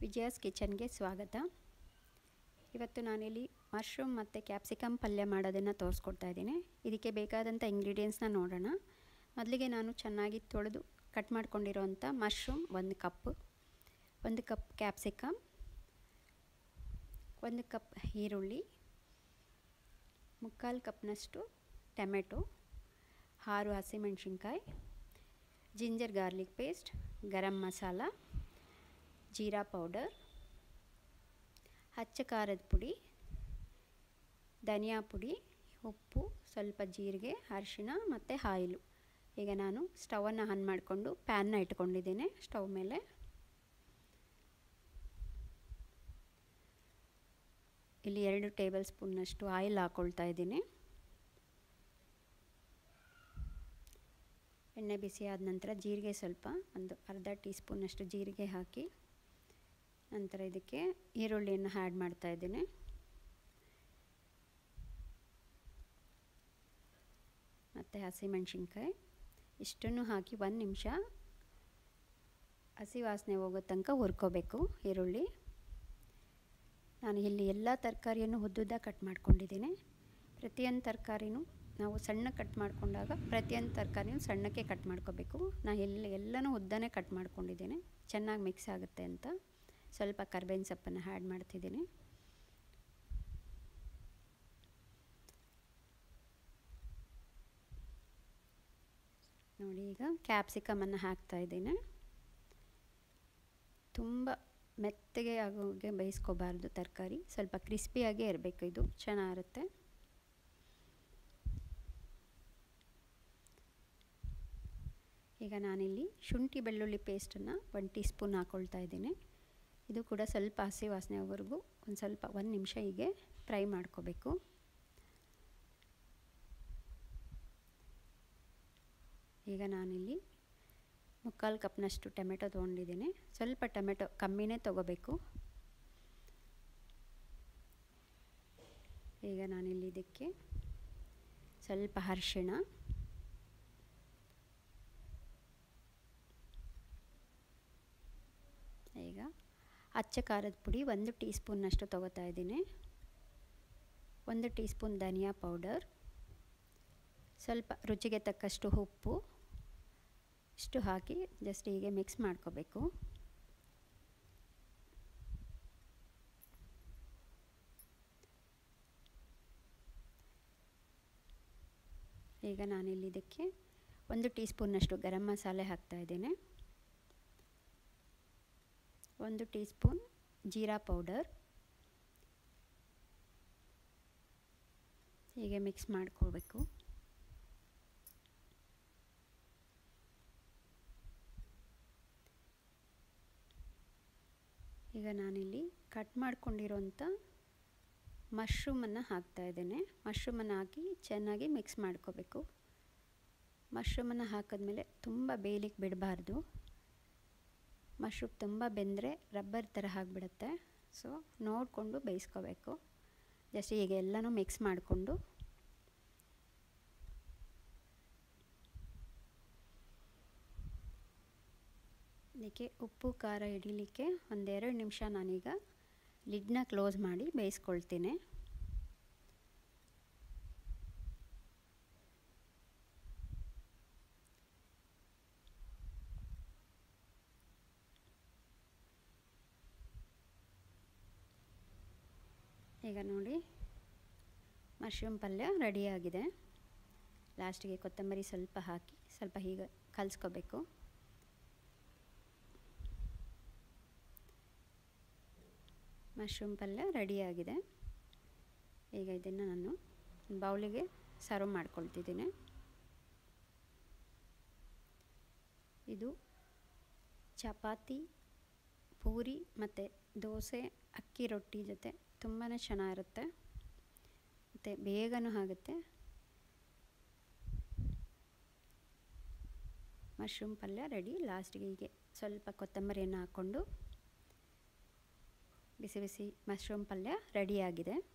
ವಿಜಯಾಸ್ ಕಿಚನ್ಗೆ ಸ್ವಾಗತ ಇವತ್ತು ನಾನಿಲ್ಲಿ ಮಶ್ರೂಮ್ ಮತ್ತು ಕ್ಯಾಪ್ಸಿಕಮ್ ಪಲ್ಯ ಮಾಡೋದನ್ನು ತೋರಿಸ್ಕೊಡ್ತಾ ಇದ್ದೀನಿ ಇದಕ್ಕೆ ಬೇಕಾದಂಥ ಇಂಗ್ರೀಡಿಯೆಂಟ್ಸ್ನ ನೋಡೋಣ ಮೊದಲಿಗೆ ನಾನು ಚೆನ್ನಾಗಿ ತೊಳೆದು ಕಟ್ ಮಾಡ್ಕೊಂಡಿರೋವಂಥ ಮಶ್ರೂಮ್ ಒಂದು ಕಪ್ಪು ಒಂದು ಕಪ್ ಕ್ಯಾಪ್ಸಿಕಮ್ ಒಂದು ಕಪ್ ಈರುಳ್ಳಿ ಮುಕ್ಕಾಲು ಕಪ್ನಷ್ಟು ಟೊಮೆಟೊ ಆರು ಹಸಿಮೆಣ್ಸಿನ್ಕಾಯಿ ginger garlic paste garam masala jeera powder ಹಚ್ಚ ಖಾರದ ಪುಡಿ ಧನಿಯಾ ಪುಡಿ ಉಪ್ಪು ಸ್ವಲ್ಪ ಜೀರಿಗೆ ಅರಿಶಿಣ ಮತ್ತು ಆಯಿಲು ಈಗ ನಾನು ಸ್ಟವನ್ನು ಆನ್ ಮಾಡಿಕೊಂಡು ಪ್ಯಾನ್ನ ಇಟ್ಕೊಂಡಿದ್ದೇನೆ ಸ್ಟವ್ ಮೇಲೆ ಇಲ್ಲಿ ಎರಡು ಟೇಬಲ್ ಸ್ಪೂನ್ನಷ್ಟು ಆಯಿಲ್ ಹಾಕ್ಕೊಳ್ತಾ ಇದ್ದೀನಿ ಎಣ್ಣೆ ಬಿಸಿ ಆದ ನಂತರ ಜೀರಿಗೆ ಸ್ವಲ್ಪ ಒಂದು ಅರ್ಧ ಟೀ ಸ್ಪೂನಷ್ಟು ಜೀರಿಗೆ ಹಾಕಿ ನಂತರ ಇದಕ್ಕೆ ಈರುಳ್ಳಿಯನ್ನು ಆ್ಯಡ್ ಮಾಡ್ತಾ ಇದ್ದೀನಿ ಮತ್ತು ಹಸಿಮೆಣ್ಸಿನ್ಕಾಯಿ ಇಷ್ಟನ್ನು ಹಾಕಿ ಒಂದು ನಿಮಿಷ ಹಸಿ ವಾಸನೆ ಹೋಗೋ ತನಕ ಹುರ್ಕೋಬೇಕು ಈರುಳ್ಳಿ ನಾನು ಇಲ್ಲಿ ಎಲ್ಲ ತರಕಾರಿಯನ್ನು ಉದ್ದುದ್ದ ಕಟ್ ಮಾಡ್ಕೊಂಡಿದ್ದೀನಿ ಪ್ರತಿಯೊಂದು ತರಕಾರಿನೂ ನಾವು ಸಣ್ಣ ಕಟ್ ಮಾಡಿಕೊಂಡಾಗ ಪ್ರತಿಯೊಂದು ತರಕಾರಿನೂ ಸಣ್ಣಕ್ಕೆ ಕಟ್ ಮಾಡ್ಕೋಬೇಕು ನಾನು ಎಲ್ಲ ಎಲ್ಲನೂ ಉದ್ದನೇ ಕಟ್ ಮಾಡ್ಕೊಂಡಿದ್ದೀನಿ ಚೆನ್ನಾಗಿ ಮಿಕ್ಸ್ ಆಗುತ್ತೆ ಅಂತ ಸ್ವಲ್ಪ ಕರ್ಬೇವಿನ ಸೊಪ್ಪನ್ನು ಆ್ಯಡ್ ಮಾಡ್ತಿದ್ದೀನಿ ನೋಡಿ ಈಗ ಕ್ಯಾಪ್ಸಿಕಮನ್ನು ಹಾಕ್ತಾ ಇದ್ದೀನಿ ತುಂಬ ಮೆತ್ತಗೆ ಆಗೋಗೆ ಬೇಯಿಸ್ಕೋಬಾರ್ದು ತರಕಾರಿ ಸ್ವಲ್ಪ ಕ್ರಿಸ್ಪಿಯಾಗೇ ಇರಬೇಕು ಇದು ಚೆನ್ನಾಗಿರುತ್ತೆ ಈಗ ನಾನಿಲ್ಲಿ ಶುಂಠಿ ಬೆಳ್ಳುಳ್ಳಿ ಪೇಸ್ಟನ್ನು ಒಂದು ಟೀ ಸ್ಪೂನ್ ಹಾಕ್ಕೊಳ್ತಾ ಇದ್ದೀನಿ ಇದು ಕೂಡ ಸ್ವಲ್ಪ ಹಸಿ ವಾಸನೆವರೆಗೂ ಒಂದು ಸ್ವಲ್ಪ ಒಂದು ನಿಮಿಷ ಹೀಗೆ ಫ್ರೈ ಮಾಡ್ಕೋಬೇಕು ಈಗ ನಾನಿಲ್ಲಿ ಮುಕ್ಕಾಲು ಕಪ್ನಷ್ಟು ಟೊಮೆಟೊ ತೊಗೊಂಡಿದ್ದೀನಿ ಸ್ವಲ್ಪ ಟೊಮೆಟೊ ಕಮ್ಮಿನೇ ತೊಗೋಬೇಕು ಈಗ ನಾನಿಲ್ಲಿ ಇದಕ್ಕೆ ಸ್ವಲ್ಪ ಅರಿಶಿಣ ಈಗ ಅಚ್ಚ ಖಾರದ ಪುಡಿ ಒಂದು ಟೀ ಸ್ಪೂನ್ನಷ್ಟು ತೊಗೋತಾ ಇದ್ದೀನಿ ಒಂದು ಟೀ ಸ್ಪೂನ್ ಧನಿಯಾ ಪೌಡರ್ ಸ್ವಲ್ಪ ರುಚಿಗೆ ತಕ್ಕಷ್ಟು ಉಪ್ಪು ಇಷ್ಟು ಹಾಕಿ ಜಸ್ಟ್ ಹೀಗೆ ಮಿಕ್ಸ್ ಮಾಡ್ಕೋಬೇಕು ಈಗ ನಾನಿಲ್ಲಿ ಇದಕ್ಕೆ ಒಂದು ಟೀ ಸ್ಪೂನ್ನಷ್ಟು ಗರಂ ಮಸಾಲೆ ಹಾಕ್ತಾಯಿದ್ದೀನಿ ಒಂದು ಟೀ ಸ್ಪೂನ್ ಜೀರಾ ಪೌಡರ್ ಹೀಗೆ ಮಿಕ್ಸ್ ಮಾಡ್ಕೊಳ್ಬೇಕು ಈಗ ನಾನಿಲ್ಲಿ ಕಟ್ ಮಾಡ್ಕೊಂಡಿರೋಂಥ ಮಶ್ರೂಮನ್ನು ಹಾಕ್ತಾ ಇದ್ದೇನೆ ಮಶ್ರೂಮನ್ನು ಹಾಕಿ ಚೆನ್ನಾಗಿ ಮಿಕ್ಸ್ ಮಾಡ್ಕೋಬೇಕು ಮಶ್ರೂಮನ್ನು ಹಾಕಿದ್ಮೇಲೆ ತುಂಬ ಬೇಯಲಿಕ್ಕೆ ಬಿಡಬಾರ್ದು ಮಶ್ರೂಮ್ ತುಂಬ ಬೆಂದರೆ ರಬ್ಬರ್ ಥರ ಆಗಿಬಿಡುತ್ತೆ ಸೊ ನೋಡಿಕೊಂಡು ಬೇಯಿಸ್ಕೋಬೇಕು ಜಸ್ಟ್ ಈಗ ಎಲ್ಲನೂ ಮಿಕ್ಸ್ ಮಾಡಿಕೊಂಡು ಇದಕ್ಕೆ ಉಪ್ಪು ಖಾರ ಹಿಡಿಲಿಕ್ಕೆ ಒಂದೆರಡು ನಿಮಿಷ ನಾನೀಗ ಲಿಡ್ನ ಕ್ಲೋಸ್ ಮಾಡಿ ಬೇಯಿಸ್ಕೊಳ್ತೀನಿ ಈಗ ನೋಡಿ ಮಶ್ರೂಮ್ ಪಲ್ಯ ರೆಡಿಯಾಗಿದೆ ಲಾಸ್ಟಿಗೆ ಕೊತ್ತಂಬರಿ ಸ್ವಲ್ಪ ಹಾಕಿ ಸ್ವಲ್ಪ ಹೀಗೆ ಕಲಿಸ್ಕೋಬೇಕು ಮಶ್ರೂಮ್ ಪಲ್ಯ ರೆಡಿಯಾಗಿದೆ ಈಗ ಇದನ್ನು ನಾನು ಬೌಲಿಗೆ ಸರ್ವ್ ಮಾಡ್ಕೊಳ್ತಿದ್ದೀನಿ ಇದು ಚಪಾತಿ ಪೂರಿ ಮತ್ತು ದೋಸೆ ಅಕ್ಕಿ ರೊಟ್ಟಿ ಜೊತೆ ತುಂಬಾ ಚೆನ್ನಾಗಿರುತ್ತೆ ಮತ್ತು ಬೇಗನೂ ಆಗುತ್ತೆ ಮಶ್ರೂಮ್ ಪಲ್ಯ ರೆಡಿ ಲಾಸ್ಟಿಗೆ ಹೀಗೆ ಸ್ವಲ್ಪ ಕೊತ್ತಂಬರಿಯನ್ನು ಹಾಕ್ಕೊಂಡು ಬಿಸಿ ಬಿಸಿ ಮಶ್ರೂಮ್ ಪಲ್ಯ ರೆಡಿಯಾಗಿದೆ